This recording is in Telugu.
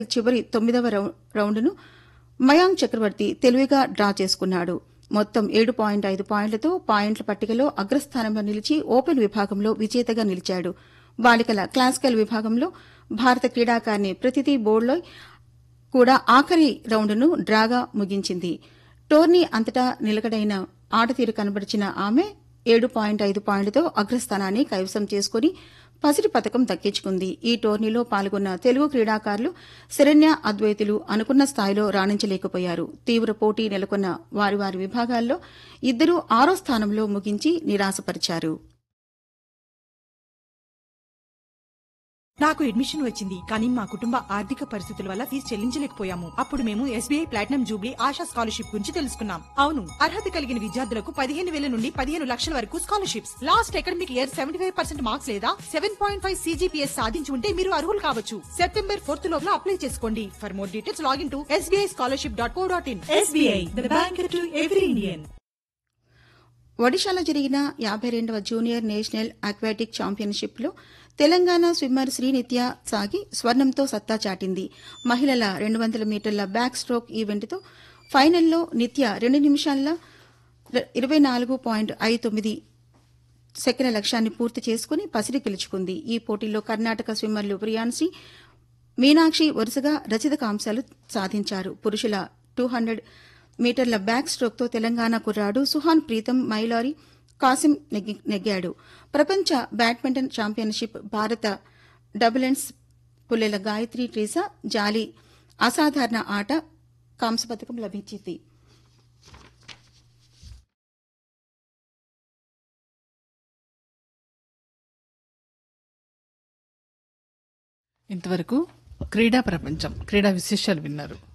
చివరి తొమ్మిదవ రౌ- రౌండ్ను మయాంక్ చక్రవర్తి తెలివిగా డ్రా చేసుకున్నాడు మొత్తం ఏడు పాయింట్ ఐదు పాయింట్లతో పాయింట్ల పట్టికలో అగ్రస్థానంలో నిలిచి ఓపెన్ విభాగంలో విజేతగా నిలిచాడు బాలికల క్లాసికల్ విభాగంలో భారత క్రీడాకారిణి ప్రతితి బోర్లో కూడా ఆఖరి రౌండ్ను డ్రాగా ముగించింది టోర్నీ అంతటా నిలకడైన ఆటతీరు కనబరిచిన ఆమె ఏడు పాయింట్ ఐదు పాయింట్లతో అగ్రస్థానాన్ని కైవసం చేసుకుని పసిడి పథకం దక్కించుకుంది ఈ టోర్నీలో పాల్గొన్న తెలుగు క్రీడాకారులు శరణ్య అద్వైతులు అనుకున్న స్థాయిలో రాణించలేకపోయారు తీవ్ర పోటీ నెలకొన్న వారి వారి విభాగాల్లో ఇద్దరూ ఆరో స్థానంలో ముగించి నిరాశపరిచారు నాకు అడ్మిషన్ వచ్చింది కానీ మా కుటుంబ ఆర్థిక పరిస్థితుల వల్ల ఫీజు చెల్లించలేకపోయాము అప్పుడు మేము SBI platinum jubilee Asha scholarship గురించి తెలుసుకున్నాం అవును అర్హత కలిగిన విద్యార్థులకు పదిహేను వేల నుండి పదిహేను లక్షల వరకు scholarships last academic year seventy five percent marks లేదా సెవెన్ పాయింట్ ఫైవ్ సీజీపీఎస్ సాధించి ఉంటే మీరు అర్హులు కావచ్చు సెప్టెంబర్ ఫోర్త్ లోపల అప్లై చేసుకోండి for more details login to SBI scholarship dot co dot in SBI the bank to every Indian ఒడిశాలో జరిగిన యాభై రెండవ జూనియర్ నేషనల్ అక్వాటిక్ ఛాంపియన్షిప్లో తెలంగాణ స్విమ్మర్ శ్రీనిత్య సాగి స్వర్ణంతో సత్తా చాటింది మహిళల రెండు వందల మీటర్ల బ్యాక్ స్ట్రోక్ ఈవెంట్తో ఫైనల్లో నిత్య రెండు నిమిషాల ఇరవై నాలుగు పాయింట్ ఐదు తొమ్మిది సెకండ్ల లక్ష్యాన్ని పూర్తి చేసుకుని పసిడి గెలుచుకుంది ఈ పోటీల్లో కర్ణాటక స్విమ్మర్లు ప్రియాన్సి మీనాక్షి వరుసగా రచిత కాంశాలు సాధించారు పురుషుల టూ హండ్రెడ్ మీటర్ల బ్యాక్ స్ట్రోక్తో తెలంగాణ కుర్రాడు సుహాన్ ప్రీతం మైలారి కాసిం నెగ్గి- నెగ్గాడు ప్రపంచ బ్యాడ్మింటన్ ఛాంపియన్షిప్ భారత డబులెన్స్ పుల్లెల గాయత్రి ట్రీసా జాలి అసాధారణ ఆట కాంస్య పథకం లభించింది ఇంతవరకు క్రీడా ప్రపంచం క్రీడా విశేషాలు విన్నారు